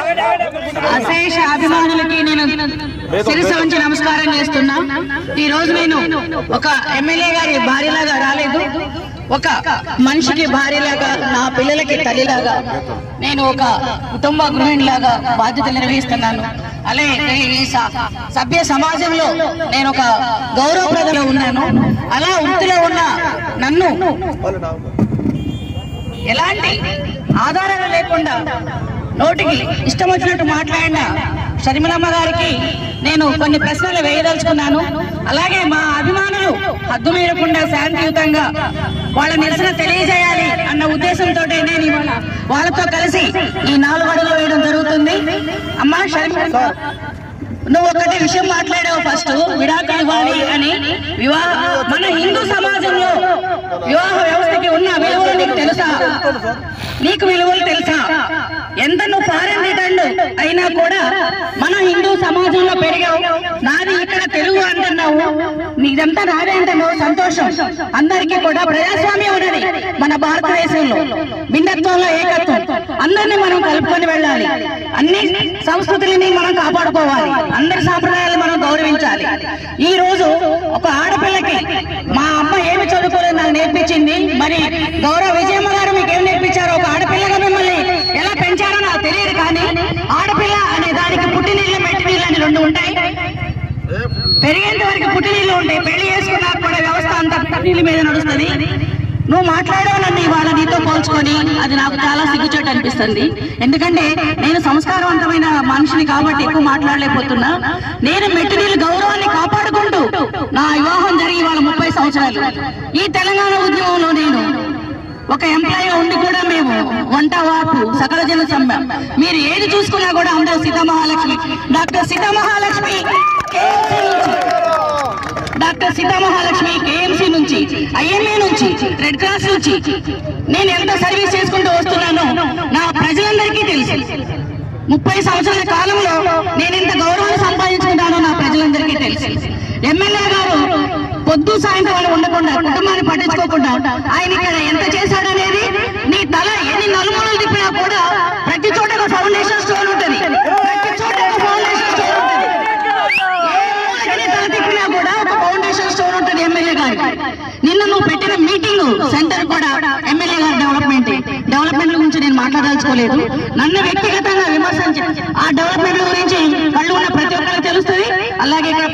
అశేష అభిమానులకి నేను శిరస్సు ఉంచి నమస్కారం చేస్తున్నా ఈ రోజు నేను ఒక ఎమ్మెల్యే గారి భార్యలాగా రాలేదు ఒక మనిషికి భార్యలాగా నా పిల్లలకి తల్లిలాగా నేను ఒక కుటుంబ గృహిణిలాగా బాధ్యత నిర్వహిస్తున్నాను అలాగే ఈ స- సభ్య సమాజంలో నేను ఒక గౌరవప్రదలో ఉన్నాను అలా వృత్తిలో ఉన్న నన్ను ఎలాంటి ఆధారాలు లేకుండా నోటికి ఇష్టం వచ్చినట్టు మాట్లాడిన షర్మిలమ్మ గారికి నేను కొన్ని ప్రశ్నలు వేయదలుచుకున్నాను అలాగే మా అభిమానులు హద్దు మీరకుండా శాంతియుతంగా వాళ్ళ నిరసన తెలియజేయాలి అన్న ఉద్దేశంతో నేను ఇవాళ వాళ్ళతో కలిసి ఈ నాలుగు అడుగులు వేయడం జరుగుతుంది అమ్మా షర్మిల నువ్వు ఒకటి విషయం మాట్లాడావు ఫస్ట్ విడాకులు ఇవ్వాలి అని వివాహ మన హిందూ సమాజంలో వివాహ వ్యవస్థకి ఉన్న విలువలు నీకు తెలుసా నీకు విలువలు తెలుసా ఎంత నువ్వు ఫారెన్ రిటర్న్ అయినా కూడా మన హిందూ సమాజంలో పెరిగావు నాది ఇక్కడ తెలుగు అంటున్నావు నీదంతా నాదే అంటున్నావు సంతోషం అందరికీ కూడా ప్రజాస్వామ్యం ఉన్నది మన భారతదేశంలో భిన్నత్వంలో ఏకత్వం అందరినీ మనం కలుపుకొని వెళ్ళాలి అన్ని సంస్కృతులని మనం కాపాడుకోవాలి అందరి సాంప్రదాయాలు మనం గౌరవించాలి ఈ రోజు ఒక ఆడపిల్లకి మా అమ్మ ఏమి చదువుకోలేదు నాకు నేర్పించింది మరి గౌరవ విజయమ్మ గారు మీకు ఏం నేర్పించారో ఒక ఆడపిల్లగా మిమ్మల్ని ఎలా పెంచారో నాకు తెలియదు కానీ ఆడపిల్ల అనే దానికి పుట్టినీళ్ళు మెట్టినీళ్ళు అని రెండు ఉంటాయి పెరిగేంత వరకు పుట్టినీళ్ళు ఉంటాయి పెళ్లి చేసుకున్నాక కూడా వ్యవస్థ అంతా పుట్టినీళ్ళ మీద నడుస్తుంది నువ్వు మాట్లాడావు నన్ను ఇవాళ నీతో పోల్చుకొని అది నాకు చాలా సిగ్గుచేటు అనిపిస్తుంది ఎందుకంటే నేను సంస్కారవంతమైన మనిషిని కాబట్టి ఎక్కువ మాట్లాడలేకపోతున్నా నేను మెట్టినీళ్ళ గౌరవాన్ని కాపాడుకుంటూ నా వివాహం జరిగి ఇవాళ ముప్పై సంవత్సరాలు ఈ తెలంగాణ ఉద్యమంలో నేను ఒక ఎంప్లాయీ ఉండి కూడా మేము వంట వాపు సకల జన సమ్మె మీరు ఏది చూసుకున్నా కూడా అందరూ సీతామహాలక్ష్మి డాక్టర్ సీతామహాలక్ష్మి KMC నుంచి డాక్టర్ సీతామహాలక్ష్మి కేఎంసీ నుంచి ఐఎంఏ నుంచి రెడ్ క్రాస్ నుంచి నేను ఎంత సర్వీస్ చేసుకుంటూ వస్తున్నానో నా ప్రజలందరికీ తెలుసు ముప్పై సంవత్సరాల కాలంలో నేను ఎంత గౌరవాన్ని సంపాదించుకుంటానో నా ప్రజలందరికీ తెలుసు ఎమ్మెల్యే గారు పొద్దు సాయంత్రం అని ఉండకుండా కుటుంబాన్ని పట్టించుకోకుండా ఆయన ఇక్కడ ఎంత చేశాడనేది నీ తల ఎన్ని నలుమూలలు తిప్పినా కూడా ప్రతి చోట ఒక ఫౌండేషన్ స్టోన్ ఉంటుంది ప్రతి చోట ఒక ఫౌండేషన్ స్టోన్ ఉంటుంది ఎక్కడే తల తిప్పినా కూడా ఒక ఫౌండేషన్ స్టోన్ ఉంటుంది ఎమ్మెల్యే గారి నిన్న నువ్వు పెట్టిన మీటింగ్ సెంటర్ కూడా ఎమ్మెల్యే గారి డెవలప్మెంట్ డెవలప్మెంట్ గురించి నేను మాట్లాడదలుచుకోలేదు నన్ను వ్యక్తిగతంగా విమర్శించి ఆ డెవలప్మెంట్ గురించి కళ్ళు ఉన్న ప్రతి ఒక్కరికి తెలుస్తుంది అలాగే ఇక్కడ